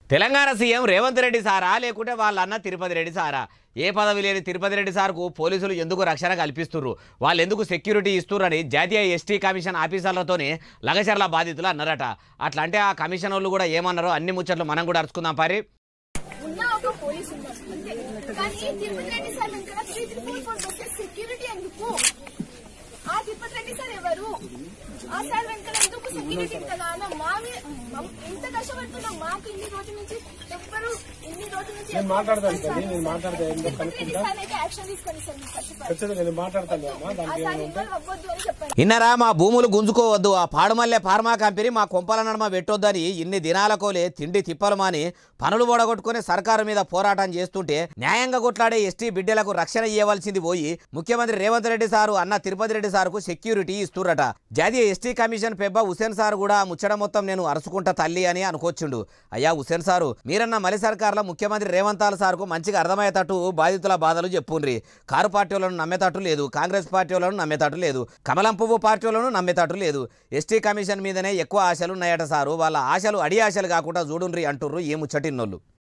Telangana CM Revanth Reddy సారా లేకుంటే వాళ్ళ అన్న తిరుపతి రెడ్డి సారా ఏ పదవి లేని తిరుపతి రెడ్డి సార్కు పోలీసులు ఎందుకు రక్షణ కల్పిస్తుర్రు వాళ్ళు ఎందుకు సెక్యూరిటీ ఇస్తుర్రని జాతీయ ఎస్టీ కమిషన్ ఆఫీసర్లతోనే లగచర్ల బాధితులు అన్నారట అట్లా అంటే ఆ కమిషన్ వాళ్ళు కూడా ఏమన్నారో అన్ని ముచ్చట్లు మనం కూడా అరుచుకుందాం పరి ఉన్న ఒక పోలీస్ ఉన్నారు అంతే కానీ తిరుపతి రెడ్డి సార్ వెనకాల three three four four buses security ఎందుకు ఆ తిరుపతి రెడ్డి సార్ ఎవరు ఆ సార్ వెనకాల ఎందుకు సెక్యూరిటీ కదా అన్న మా మీ- మమ్- ఎంత కష్టపడుతున్నాం మాకు ఇన్ని రోజుల నుంచి ఎవ్వరు ఇన్ని రోజుల నుంచి నేను మాట్లాడతాను సార్ నేను మాట్లాడతా ఏందో తిరుపతి రెడ్డి సార్ అయితే యాక్షన్ తీసుకొని సార్ మీకు కష్టపడి ఖచ్చితంగా నేను మాట్లాడతాను అమ్మా ఆ దానికి సార్ ఇన్వాల్వ్ అవ్వద్దు అని చెప్పండి ఇన్నరా మా భూములు గుంజుకోవద్దు ఆ పాడుమల్లె ఫార్మా కంపెనీ మా కొంపల నడమ పెట్టొద్దని ఇన్ని దినాలకోలే తిండి తిప్పలు మాని పనులు ఓడగొట్టుకుని సర్కారు మీద పోరాటం చేస్తుంటే న్యాయంగా కొట్లాడే ఎస్టీ బిడ్డలకు రక్షణ ఇవ్వవలసింది పోయి ముఖ్యమంత్రి రేవంత్ రెడ్డి సారు అన్న తిరుపతి రెడ్డి సార్కు సెక్యూరిటీ ఇస్తురట జాతీయ ST commission Pebba Hussain sir కూడా ఆ ముచ్చట మొత్తం నేను అరుచుకుంటా తల్లి అని అనుకోవచ్చుండు అయ్యా హుసేన్ సారు మీరన్న మలి సర్కార్లో ముఖ్యమంత్రి రేవంతాల సార్కు మంచిగా అర్థమయ్యేటట్టు బాధితుల బాధలు చెప్పుండ్రి కారు పార్టీ వాళ్ళను నమ్మేటట్టు లేదు కాంగ్రెస్ పార్టీ వాళ్ళను నమ్మేటట్టు లేదు కమలం పువ్వు పార్టీ వాళ్ళను నమ్మేటట్టు లేదు ఎస్టీ కమిషన్ మీదనే ఎక్కువ ఆశలు ఉన్నాయట సారు వాళ్ళ ఆశలు అడి ఆశలు కాకుండా చూడుండ్రి అంటుర్రు ఏ ముచ్చటిన్నోళ్ళు